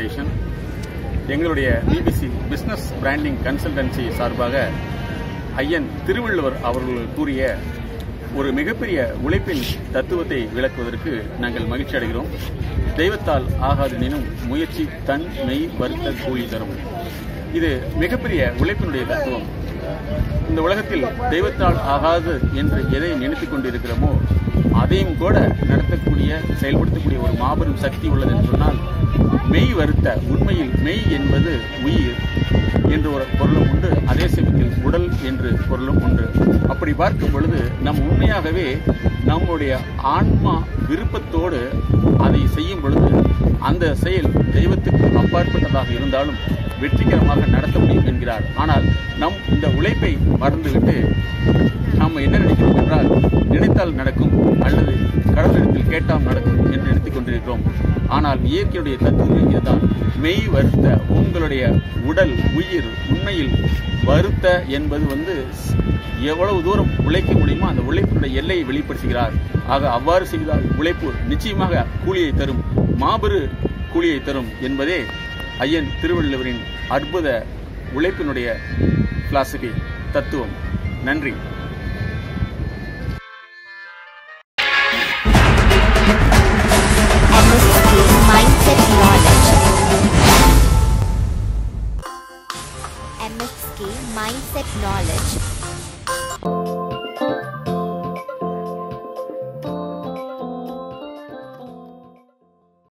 Foundation எங்களுடைய BBC business branding consultancy சார்பாக ஐயன் திருவள்ளுவர் அவர்கள் கூறிய ஒரு மிகப்பெரிய உழைப்பின் தத்துவத்தை விளக்குவதற்கு நாங்கள் மகிழ்ச்சி அடைகிறோம் தெய்வத்தால் ஆகாதெனினும் முயற்சி தன் மெய் வருத்த கூலி தரும் இது மிகப்பெரிய உழைப்பினுடைய தத்துவம் இந்த உலகத்தில் தெய்வத்தால் ஆகாது என்று எதை நினைத்துக் கொண்டிருக்கிறோமோ அதையும் கூட நடத்தக்கூடிய செயல்படுத்தக்கூடிய ஒரு மாபெரும் சக்தி உள்ளது என்று சொன்னால் மெய் வருத்த உண்மையில் மெய் என்பது உயிர் என்று ஒரு பொருளும் உண்டு அதே சமயத்தில் உடல் என்று பொருளும் உண்டு அப்படி பார்க்கும் பொழுது நம் உண்மையாகவே நம்முடைய ஆன்மா விருப்பத்தோடு அதை செய்யும் பொழுது அந்த செயல் தெய்வத்துக்கு அப்பாற்பட்டதாக இருந்தாலும் வெற்றிகரமாக நடத்த முடியும் என்கிறார் ஆனால் நம் இந்த உழைப்பை மறந்துவிட்டு நாம் என்ன நினைக்கிறோம் என்றால் நினைத்தால் நடக்கும் அல்லது கடவுளிடத்தில் கேட்டால் நடக்கும் என்று நினைத்துக் கொண்டிருக்கிறோம் ஆனால் இயற்கையுடைய தத்துவம் இதுதான் மெய் வருத்த உங்களுடைய உடல் உயிர் உண்மையில் வருத்த என்பது வந்து எவ்வளவு தூரம் உழைக்க முடியுமோ அந்த உழைப்பினுடைய எல்லையை வெளிப்படுத்துகிறார் ஆக அவ்வாறு செய்தால் உழைப்பு நிச்சயமாக கூலியை தரும் மாபெரு கூலியை தரும் என்பதே ஐயன் திருவள்ளுவரின் அற்புத உழைப்பினுடைய பிலாசபி தத்துவம் நன்றி MSK Mindset Knowledge. MSK Mindset Knowledge